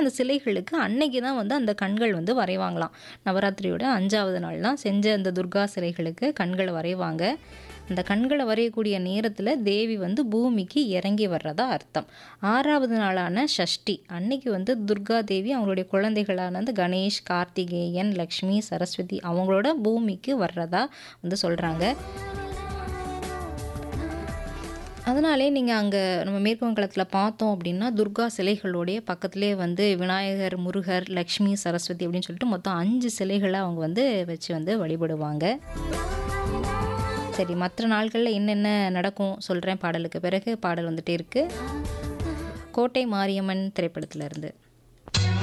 அந்த சிலைகளுக்கு அன்னைக்கு தான் வந்து அந்த கண்கள் வந்து வரைவாங்களாம் நவராத்திரியோட அஞ்சாவது நாள் தான் செஞ்ச அந்த துர்கா சிலைகளுக்கு கண்களை வரைவாங்க அந்த கண்களை வரையக்கூடிய நேரத்தில் தேவி வந்து பூமிக்கு இறங்கி வர்றதா அர்த்தம் ஆறாவது நாளான ஷஷ்டி அன்னைக்கு வந்து துர்கா தேவி அவங்களுடைய குழந்தைகளான அந்த கணேஷ் கார்த்திகேயன் லக்ஷ்மி சரஸ்வதி அவங்களோட பூமிக்கு வர்றதா வந்து சொல்கிறாங்க அதனாலே நீங்கள் அங்கே நம்ம மேற்கு வங்கத்தில் பார்த்தோம் அப்படின்னா துர்கா சிலைகளுடைய பக்கத்துலேயே வந்து விநாயகர் முருகர் லக்ஷ்மி சரஸ்வதி அப்படின்னு சொல்லிட்டு மொத்தம் அஞ்சு சிலைகளை அவங்க வந்து வச்சு வந்து வழிபடுவாங்க சரி மற்ற நாள்களில் என்னென்ன நடக்கும் சொல்கிறேன் பாடலுக்கு பிறகு பாடல் வந்துட்டே இருக்குது கோட்டை மாரியம்மன் திரைப்படத்துல இருந்து